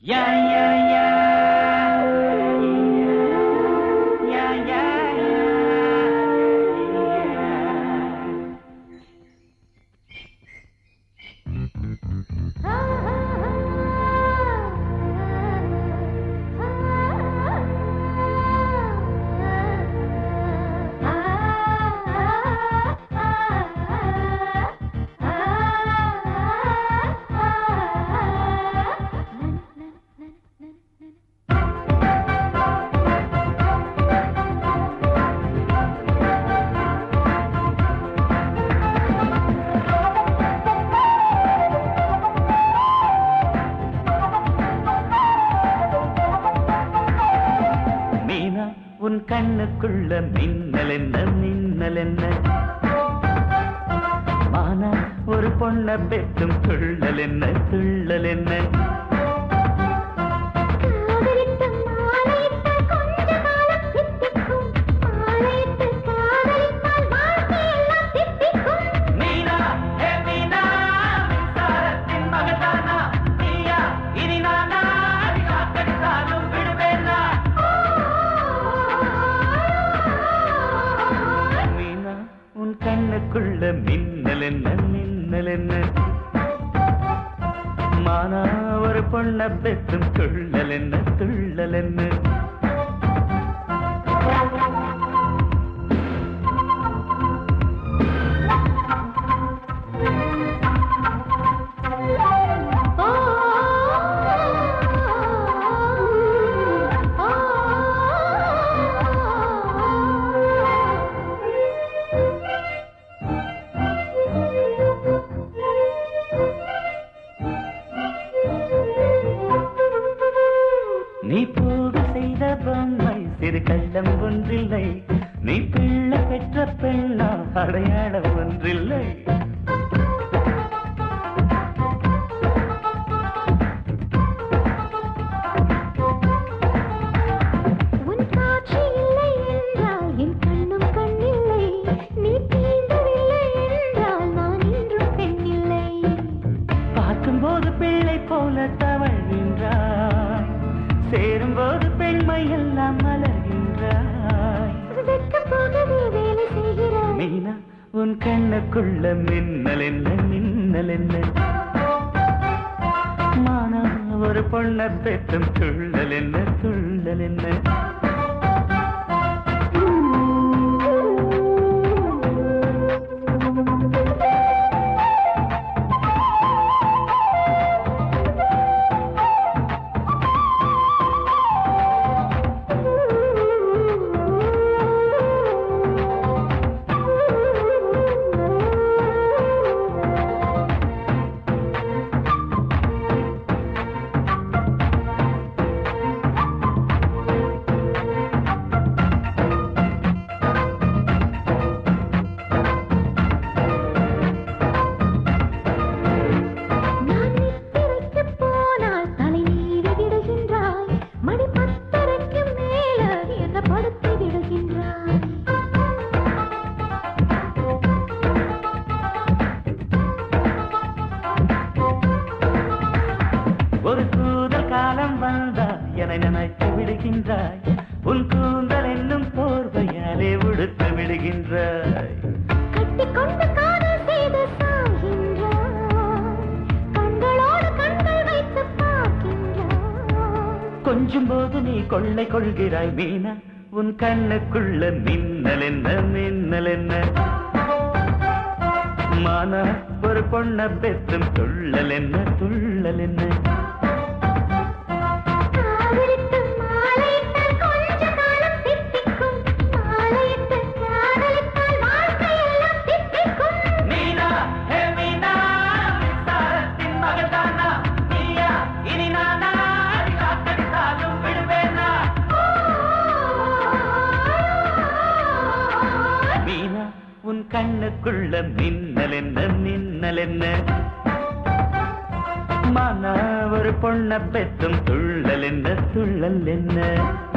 Yeah, yeah, yeah. Yeah, yeah, yeah. Meena உன் கண்ணுக்குள்ள மின்னல் என்ன மின்னல் என்ன மானா ஒரு பொண்ண பெற்றும் துள்ளல் என்ன துள்ளல் என்ன மீனா ஹே மீனா மின்சாரத்தின் மகதானா நீயா இனி நானா அடி காத்தடித்தாலும் விடுவேனா மீனா உன் கண்ணுக்குள்ள மின்னல் என்ன மின்னல் என்ன மானா ஒரு பொண்ண பெற்றும் துள்ளல் என்ன துள்ளல் என்ன நீ போக செய்த பொம்மை சிறு கள்ளம் ஒன்றில்லை நீ பிள்ளை பெற்ற பெண்ணா அடையாளம் ஒன்றில்லை உன் காட்சி இல்லை என்றால் என் கண்ணும் கண்ணில்லை நீ தீண்டவில்லை என்றால் நான் இன்றும் பெண்ணில்லை பார்க்கும்போது பிள்ளை போல தவழ்கின்றாய் சேரும்போது பெண்மை எல்லாம் மலர்கின்றாய் வெட்கம் போகவே வேலை செய்கிறாய் மீனா உன் கண்ணுக்குள்ள மின்னல் என்ன மின்னல் என்ன மானா ஒரு பொண்ண பெற்றும் துள்ளல் என்ன துள்ளல் என்ன நான் நித்திரைக்குப் போனால் தலை நீவி விடுகின்றாய் மணி பத்தரைக்கு மேல என்ன படுத்தி விடுகின்றாய் ஒரு கூதல் காலம் வந்தா என நினைத்து விடுகின்றாய் உன் கூந்தல் என்னும் போர்வையாலே உடுத்து விடுகின்றாய் கட்டிக்கொண்டு காதல் செய்து சாகின்றாய் கண்களோடு கண்கள் வைத்து பார்க்கின்றாய் கொஞ்சும் போது நீ கொள்ளை கொள்கிறாய் மீனா உன் கண்ணுக்குள்ள மின்னல் என்ன மின்னல் என்ன மானா ஒரு பொண்ண பெற்றும் துள்ளல் என்ன துள்ளல் என்ன காதலித்து மாலையிட்டால் கொஞ்ச காலம் தித்திக்கும் மாலையிட்டு காதலித்தால் வாழ்க்கையெல்லாம் தித்திக்கும் மீனா ஹே மீனா மின்சாரத்தின் மகதானா நீயா இனி நானா அடி காத்தடித்தாலும் விடுவேனா மீனா உன் கண்ணுக்குள்ள மின்னல் என்ன மின்னல் என்ன மானா ஒரு பொண்ண பெற்றும் துள்ளல் என்ன துள்ளல் என்ன